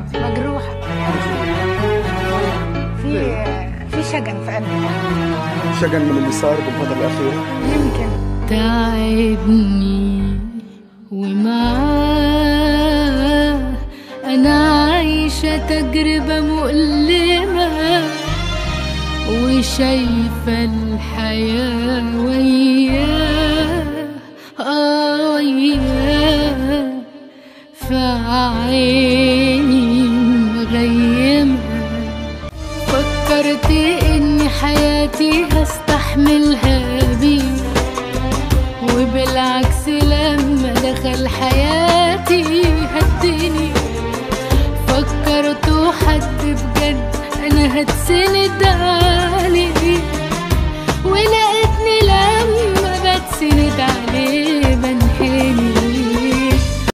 مجروحة في في شجن في قلبي شجن من اللي صار بالفترة الأخيرة يمكن تعبني ومعاه أنا عايشة تجربة مؤلمة وشايفة الحياة وياه آه وياه فعيني مغيمة فكرت إن حياتي هستحملها بيه وبالعكس لما دخل حياتي هدني فكرت حد بجد انا هتسيب